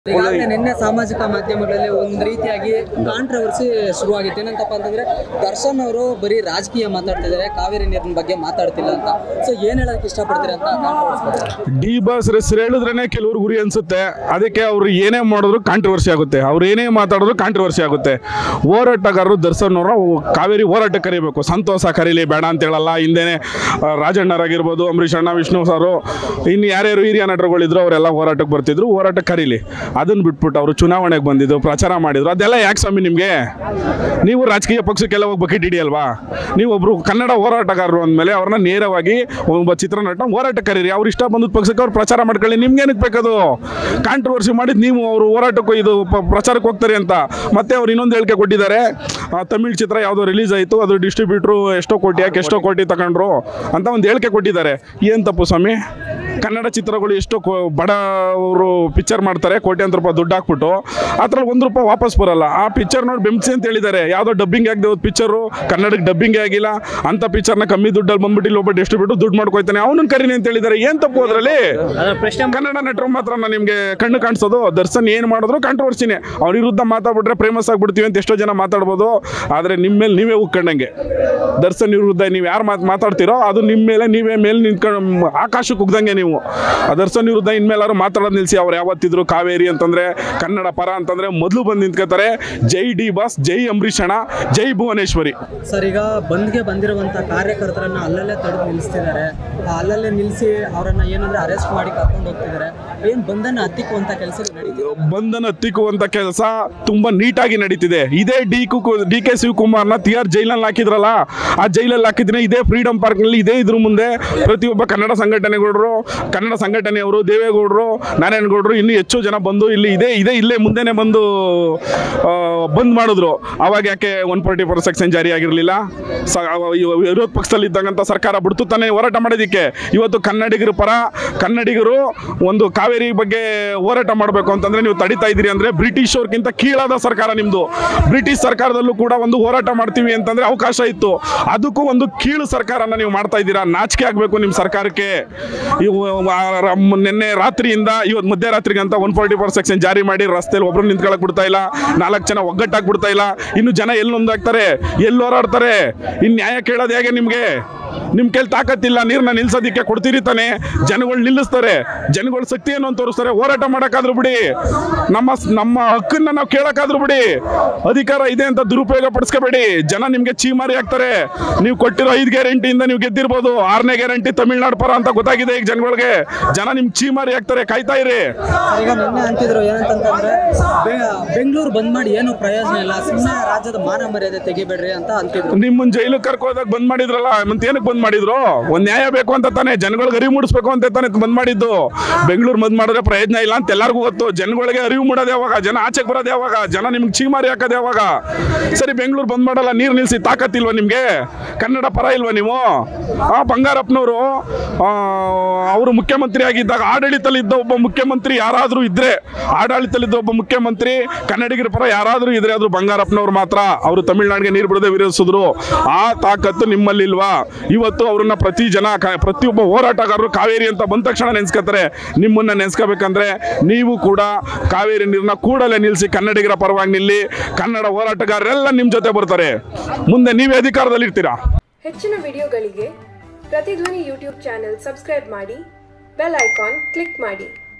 ಈಗಾಗಲೇ ನಿನ್ನೆ ಸಾಮಾಜಿಕ ಮಾಧ್ಯಮಗಳಲ್ಲಿ ಒಂದ್ ರೀತಿಯಾಗಿ ಕಾಂಟ್ರವರ್ಸಿ ಶುರುವಾಗಿತ್ತು ಏನಂತಪ್ಪ ಅಂತಂದ್ರೆ ದರ್ಶನ್ ಅವರು ಬರೀ ರಾಜಕೀಯ ಮಾತಾಡ್ತಿದ್ದಾರೆ ಕಾವೇರಿ ನೀರಿನ ಬಗ್ಗೆ ಮಾತಾಡ್ತಿಲ್ಲ ಅಂತ ಸೊ ಏನ್ ಹೇಳಕ್ ಇಷ್ಟಪಡ್ತೀರಾ ಅಂತ ಕಾಂಟ್ರವರ್ಸಿ ಡಿ ಬಾಸ್ ಹೆಸರು ಹೇಳಿದ್ರೇನೆ ಕೆಲವ್ರು ಗುರಿ ಅನ್ಸುತ್ತೆ ಅದಕ್ಕೆ ಅವ್ರು ಏನೇ ಮಾಡಿದ್ರು ಕಾಂಟ್ರವರ್ಸಿ ಆಗುತ್ತೆ ಅವ್ರು ಏನೇ ಮಾತಾಡಿದ್ರು ಕಾಂಟ್ರವರ್ಸಿ ಆಗುತ್ತೆ ಹೋರಾಟಗಾರರು ದರ್ಶನ್ ಅವರ ಕಾವೇರಿ ಹೋರಾಟ ಕರಿಬೇಕು ಸಂತೋಷ ಕರೀಲಿ ಬೇಡ ಅಂತ ಹೇಳಲ್ಲ ಹಿಂದೆನೆ ಆ, ರಾಜಣ್ಣರಾಗಿರ್ಬೋದು ಅಂಬರೀಷ್ ಅಣ್ಣ ವಿಷ್ಣು ಸಾರು ಇನ್ನು ಯಾರ್ಯಾರು ಹಿರಿಯ ನಟರುಗಳಿದ್ರು ಅವರೆಲ್ಲ ಹೋರಾಟಕ್ಕೆ ಬರ್ತಿದ್ರು ಹೋರಾಟ ಕರೀಲಿ ಅದನ್ನ ಬಿಟ್ಬಿಟ್ಟು ಅವರು ಚುನಾವಣೆಗೆ ಬಂದಿದ್ದು ಪ್ರಚಾರ ಮಾಡಿದ್ರು ಅದೆಲ್ಲ ಯಾಕೆ ಸ್ವಾಮಿ ನಿಮಗೆ ನೀವು ರಾಜಕೀಯ ಪಕ್ಷಕ್ಕೆಲ್ಲ ಹೋಗಿ ಬಕೆಟ್ ಹಿಡಿಯಲ್ವಾ ನೀವು ಒಬ್ರು ಕನ್ನಡ ಹೋರಾಟಗಾರರು ಅಂದಮೇಲೆ ಅವ್ರನ್ನ ನೇರವಾಗಿ ಒಬ್ಬ ಚಿತ್ರನಟ ಹೋರಾಟ ಕರೀರಿ ಅವ್ರು ಇಷ್ಟ ಬಂದದ ಪಕ್ಷಕ್ಕೆ ಅವ್ರು ಪ್ರಚಾರ ಮಾಡ್ಕೊಳ್ಳಿ ನಿಮ್ಗೆ ಏನಕ್ಕೆ ಬೇಕದು ಕಾಂಟ್ರವರ್ಸಿ ಮಾಡಿದ್ ನೀವು ಅವರು ಹೋರಾಟಕ್ಕೆ ಇದು ಪ- ಪ್ರಚಾರಕ್ಕೆ ಹೋಗ್ತಾರೆ ಅಂತ ಮತ್ತೆ ಅವ್ರು ಇನ್ನೊಂದು ಹೇಳಿಕೆ ಕೊಟ್ಟಿದ್ದಾರೆ ಆ, ತಮಿಳ್ ಚಿತ್ರ ಯಾವುದೋ ರಿಲೀಸ್ ಆಯಿತು ಅದು ಡಿಸ್ಟ್ರಿಬ್ಯೂಟ್ರು ಎಷ್ಟೋ ಕೋಟಿ ಯಾಕೆ ಎಷ್ಟೋ ಕೋಟಿ ತಗೊಂಡ್ರು ಅಂತ ಒಂದು ಹೇಳಿಕೆ ಕೊಟ್ಟಿದ್ದಾರೆ ಏನು ತಪ್ಪು ಸ್ವಾಮಿ ಕನ್ನಡ ಚಿತ್ರಗಳು ಎಷ್ಟೋ ಕೋ ಬಡವರು ಪಿಕ್ಚರ್ ಮಾಡ್ತಾರೆ ಕೋಟ್ಯಾಂತರ ರೂಪಾಯಿ ದುಡ್ಡು ಹಾಕ್ಬಿಟ್ಟು ಅದ್ರಲ್ಲಿ ಒಂದು ರೂಪಾಯಿ ವಾಪಸ್ ಬರಲ್ಲ ಆ ಪಿಕ್ಚರ್ ನೋಡಿ ಬೆಂಬ್ಸಿ ಅಂತ ಹೇಳಿದ್ದಾರೆ ಯಾವುದೋ ಡಬ್ಬಿಂಗ್ ಆಗದೆ ಹೋದ ಪಿಕ್ಚರು ಕನ್ನಡಕ್ಕೆ ಡಬ್ಬಿಂಗ್ ಆಗಿಲ್ಲ ಅಂತ ಪಿಕ್ಚರ್ನ ಕಮ್ಮಿ ದುಡ್ಡಲ್ಲಿ ಬಂದ್ಬಿಟ್ಟು ಇಲ್ಲಿ ಒಬ್ಬ ಡಿಸ್ಟ್ರಿಬ್ಯೂಟರ್ ದುಡ್ಡು ಮಾಡ್ಕೊಯ್ತಾನೆ ಅವನನ್ನ ಕರೀನಿ ಅಂತ ಹೇಳಿದ್ದಾರೆ ಏನು ತಪ್ಪು ಅದರಲ್ಲಿ ಕನ್ನಡ ನಟರು ಮಾತ್ರ ನಿಮಗೆ ಕಣ್ಣು ಕಾಣಿಸೋದು ದರ್ಶನ್ ಏನು ಮಾಡಿದ್ರು ಕಾಂಟ್ರವರ್ಸಿನೇ ಅವ್ರ ವಿರುದ್ಧ ಮಾತಾಡ್ಬಿಟ್ರೆ ಫೇಮಸ್ ಆಗ್ಬಿಡ್ತೀವಿ ಅಂತ ಎಷ್ಟೋ ಜನ ಮಾತಾಡ್ಬೋದು ಆದರೆ ನಿಮ್ಮ ಮೇಲೆ ನೀವೇ ಉಕ್ಕಂಡಂಗೆ ದರ್ಶನ್ ವಿರುದ್ಧ ನೀವು ಯಾರು ಮಾತು ಮಾತಾಡ್ತೀರೋ ಅದು ನಿಮ್ಮ ಮೇಲೆ ನೀವೇ ಮೇಲೆ ನಿಂತ್ಕೊಂಡು ಆಕಾಶಕ್ಕೆ ಉಗ್ದಂಗೆ ನೀವು ಆ ದರ್ಶನ್ ವಿರುದ್ಧ ಇನ್ಮೇಲಾರು ಮಾತಾಡೋದು ನಿಲ್ಲಿಸಿ ಅವ್ರು ಯಾವತ್ತಿದ್ರು ಕಾವೇರಿ ಅಂತಂದ್ರೆ ಕನ್ನಡ ಪರ ಅಂತಂದ್ರೆ ಮೊದಲು ಬಂದು ನಿಂತ್ಕೋತಾರೆ ಜೈ ಡಿ ಬಾಸ್ ಜೈ ಅಂಬರೀಷ್ ಅಣ್ಣ ಜೈ ಭುವನೇಶ್ವರಿ ಸರ್ ಈಗ ಬಂದ್ಗೆ ಬಂದಿರುವಂತ ಕಾರ್ಯಕರ್ತರನ್ನ ಅಲ್ಲಲ್ಲೇ ತಡೆದು ನಿಲ್ಲಿಸ್ತಿದ್ದಾರೆ ಆ ಅಲ್ಲಲ್ಲೇ ನಿಲ್ಲಿಸಿ ಅವರನ್ನ ಏನಂದ್ರೆ ಅರೆಸ್ಟ್ ಮಾಡಿ ಕರ್ಕೊಂಡು ಹೋಗ್ತಿದ್ದಾರೆ ಏನ್ ಬಂಧನ ಹತ್ತಿಕ್ಕುವಂತ ಕೆಲಸ ನಡೀತಿದೆ ಬಂಧನ ಹತ್ತಿಕ್ಕುವಂತ ಕೆಲಸ ತುಂಬಾ ನೀಟಾಗಿ ನಡೀತಿದೆ ಇದೇ ಡಿ ಕು ಡಿ ಕೆ ಶಿವಕುಮಾರ್ನ ತಿಹಾರ್ ಜೈಲಲ್ಲಿ ಹಾಕಿದ್ರಲ್ಲ ಆ ಜೈಲಲ್ಲಿ ಹಾಕಿದ್ರೆ ಇದೇ ಫ್ರೀಡಂ ಪಾರ್ಕ್ನಲ್ಲಿ ಇದೇ ಇದ್ರ ಮುಂದೆ ಪ್ರತಿಯೊಬ್ಬ ಕನ್ನಡ ಸಂಘಟನೆಗೌಡರು ಕನ್ನಡ ಸಂಘಟನೆಯವರು ದೇವೇಗೌಡರು ನಾರಾಯಣಗೌಡರು ಇನ್ನೂ ಹೆಚ್ಚು ಜನ ಬಂದು ಇಲ್ಲಿ ಇದೇ ಇದೇ ಇಲ್ಲೇ ಮುಂದೆನೆ ಬಂದು ಆ, ಬಂದ್ ಮಾಡಿದ್ರು ಅವಾಗ ಯಾಕೆ ಒನ್ ಫಾರ್ಟಿ ಫೋರ್ ಸೆಕ್ಷನ್ ಜಾರಿ ಆಗಿರಲಿಲ್ಲ ವಿರೋಧ ಪಕ್ಷದಲ್ಲಿ ಇದ್ದಂತ ಸರ್ಕಾರ ಬಿಡ್ತು ತಾನೇ ಹೋರಾಟ ಮಾಡೋದಕ್ಕೆ ಇವತ್ತು ಕನ್ನಡಿಗರ ಪರ ಕನ್ನಡಿಗರು ಒಂದು ಕಾವೇರಿ ಬಗ್ಗೆ ಹೋರಾಟ ಮಾಡಬೇಕು ಅಂತಂದ್ರೆ ನೀವು ತಡಿತಾ ಇದ್ದೀರಿ ಅಂದ್ರೆ ಬ್ರಿಟಿಷ್ ಅವ್ರಿಗಿಂತ ಕೀಳಾದ ಸರ್ಕಾರ ನಿಮ್ದು ಬ್ರಿಟಿಷ್ ಸರ್ಕಾರದಲ್ಲೂ ಕೂಡ ಒಂದು ಹೋರಾಟ ಮಾಡ್ತೀವಿ ಅಂತಂದ್ರೆ ಅವಕಾಶ ಇತ್ತು ಅದಕ್ಕೂ ಒಂದು ಕೀಳು ಸರ್ಕಾರನ ನೀವು ಮಾಡ್ತಾ ಇದ್ದೀರಾ ನಾಚಿಕೆ ಆಗಬೇಕು ನಿಮ್ಮ ಸರ್ಕಾರಕ್ಕೆ ಇವು ಆ ರ- ನಿನ್ನೆ ರಾತ್ರಿಯಿಂದ ಇವತ್ತು ಮಧ್ಯರಾತ್ರಿಗೆ ಅಂತ ಒನ್ ಫಾರ್ಟಿ ಫೋರ್ ಸೆಕ್ಷನ್ ಜಾರಿ ಮಾಡಿ ರಸ್ತೆಯಲ್ಲಿ ಒಬ್ರು ನಿಂತ್ಕೊಳಕ್ ಬಿಡ್ತಾ ಇಲ್ಲ ನಾಲ್ಕು ಜನ ಒಗ್ಗಟ್ಟಾಗಿ ಬಿಡ್ತಾ ಇಲ್ಲ ಇನ್ನು ಜನ ಎಲ್ಲಿ ಒಂದಾಗ್ತಾರೆ ಎಲ್ಲಿ ಹೋರಾಡ್ತಾರೆ ಇನ್ನು ನ್ಯಾಯ ಕೇಳೋದು ಹೇಗೆ ನಿಮಗೆ ನಿಮ್ಮ ಕೈಲಿ ತಾಕತ್ತಿಲ್ಲ ನೀರನ್ನ ನಿಲ್ಸೋದಕ್ಕೆ ಕೊಡ್ತೀರಿ ತಾನೆ ಜನಗಳು ನಿಲ್ಲಿಸ್ತಾರೆ ಜನಗಳ ಶಕ್ತಿ ಏನು ಅಂತ ತೋರಿಸ್ತಾರೆ ಹೋರಾಟ ಮಾಡೋಕ್ಕಾದ್ರೂ ಬಿಡಿ ನಮ್ಮ ನಮ್ಮ ಹಕ್ಕನ್ನ ನಾವು ಕೇಳೋಕ್ಕಾದ್ರೂ ಬಿಡಿ ಅಧಿಕಾರ ಇದೆ ಅಂತ ದುರುಪಯೋಗ ಪಡಿಸ್ಕೋಬೇಡಿ ಜನ ನಿಮಗೆ ಚೀಮಾರಿ ಆಗ್ತಾರೆ ನೀವು ಕೊಟ್ಟಿರೋ ಐದು ಗ್ಯಾರಂಟಿಯಿಂದ ನೀವು ಗೆದ್ದಿರ್ಬೋದು ಆರನೇ ಗ್ಯಾರಂಟಿ ತಮಿಳ್ನಾಡು ಪರ ಅಂತ ಗೊತ್ತಾಗಿದೆ ಈಗ ಜನಗಳಿಗೆ ಜನ ನಿಮ್ಗೆ ಚೀಮಾರಿ ಆಗ್ತಾರೆ ಕಾಯ್ತಾ ಇರಿ ಸರ್, ಈಗ ನಿನ್ನೆ ಅಂತಿದ್ರು ಏನಂತಂತಂದ್ರೆ ಬೆ- ಬೆಂಗಳೂರು ಬಂದ್ ಮಾಡಿ ಏನು ಪ್ರಯೋಜನ ಇಲ್ಲ ಸುಮ್ಮನೆ ರಾಜ್ಯದ ಮಾನ ಮರ್ಯಾದೆ ತೆಗಿಬೇಡ್ರಿ ಅಂತ ಅಂತಿದ್ರು ನಿಮ್ಮನ್ನ ಜೈಲಿಗೆ ಕರ್ಕೋದಾಗ ಬಂದ್ ಮಾಡಿದ್ರಲ್ಲ ಮತ್ತೆ ಏನಕ್ಕೆ ಬಂದ್ ಮಾಡಿದ್ರು ಒಂದ್ ನ್ಯಾಯ ಬೇಕು ಅಂತ ತಾನೆ ಜನಗಳಿಗೆ ಅರಿವು ಮೂಡಿಸ್ಬೇಕು ಅಂತ ತಾನೆ ಬಂದ್ ಮಾಡಿದ್ದು ಬೆಂಗಳೂರು ಬಂದ್ ಮಾಡಿದ್ರೆ ಪ್ರಯೋಜನ ಇಲ್ಲ ಅಂತ ಎಲ್ಲರಿಗೂ ಗೊತ್ತು ಜನಗಳಿಗೆ ಅರಿವು ಮೂಡೋದು ಯಾವಾಗ ಜನ ಆಚೆಗೆ ಬರೋದು ಯಾವಾಗ ಜನ ನಿಮ್ಗೆ ಚೀಮಾರಿ ಹಾಕೋದು ಯಾವಾಗ ಸರಿ ಬೆಂಗಳೂರು ಬಂದ್ ಮಾಡಲ್ಲ ನೀರು ನಿಲ್ಸಿ ತಾಕತ್ತಿಲ್ವಾ ನಿಮ್ಗೆ ಕನ್ನಡ ಪರ ಇಲ್ವಾ ನೀವು ಆ ಬಂಗಾರಪ್ಪನವರು ಅವರು ಮುಖ್ಯಮಂತ್ರಿ ಆಗಿದ್ದಾಗ ಆಡಳಿತದಲ್ಲಿದ್ದ ಒಬ್ಬ ಮುಖ್ಯಮಂತ್ರಿ ಯಾರಾದರೂ ಇದ್ರೆ ಆಡಳಿತದಲ್ಲಿದ್ದ ಒಬ್ಬ ಮುಖ್ಯಮಂತ್ರಿ ಕನ್ನಡಿಗರ ಪರ ಯಾರಾದರೂ ಇದ್ರೆ ಅದು ಬಂಗಾರಪ್ಪನವ್ರು ಮಾತ್ರ ಅವರು ತಮಿಳ್ನಾಡಿಗೆ ನೀರು ಬಿಡದೆ ವಿರೋಧಿಸಿದ್ರು ಆ ತಾಕತ್ತು ನಿಮ್ಮಲ್ಲಿಲ್ವಾ ಇವತ್ತು ಅವ್ರನ್ನ ಪ್ರತಿ ಜನ ಕ- ಪ್ರತಿಯೊಬ್ಬ ಹೋರಾಟಗಾರರು ಕಾವೇರಿ ಅಂತ ಬಂದ ತಕ್ಷಣ ನೆನೆಸ್ಕೋತಾರೆ ನಿಮ್ಮನ್ನ ನೆನೆಸ್ಕೋಬೇಕಂದ್ರೆ ನೀವು ಕೂಡ ಕಾವೇರಿ ನೀರನ್ನ ಕೂಡಲೇ ನಿಲ್ಲಿಸಿ ಕನ್ನಡಿಗರ ಪರವಾಗಿ ನಿಲ್ಲಿ ಕನ್ನಡ ಹೋರಾಟಗಾರರೆಲ್ಲ ನಿಮ್ಮ ಜೊತೆ ಬರ್ತಾರೆ ಮುಂದೆ ನೀವೇ ಅಧಿಕಾರದಲ್ಲಿರ್ತೀರಾ ಹೆಚ್ಚಿನ ವಿಡಿಯೋಗಳಿಗೆ ಪ್ರತಿಧ್ವನಿ ಯೂಟ್ಯೂಬ್ ಚಾನೆಲ್ ಸಬ್ಸ್ಕ್ರೈಬ್ ಮಾಡಿ ಬೆಲ್ ಐಕಾನ್ ಕ್ಲಿಕ್ ಮಾಡಿ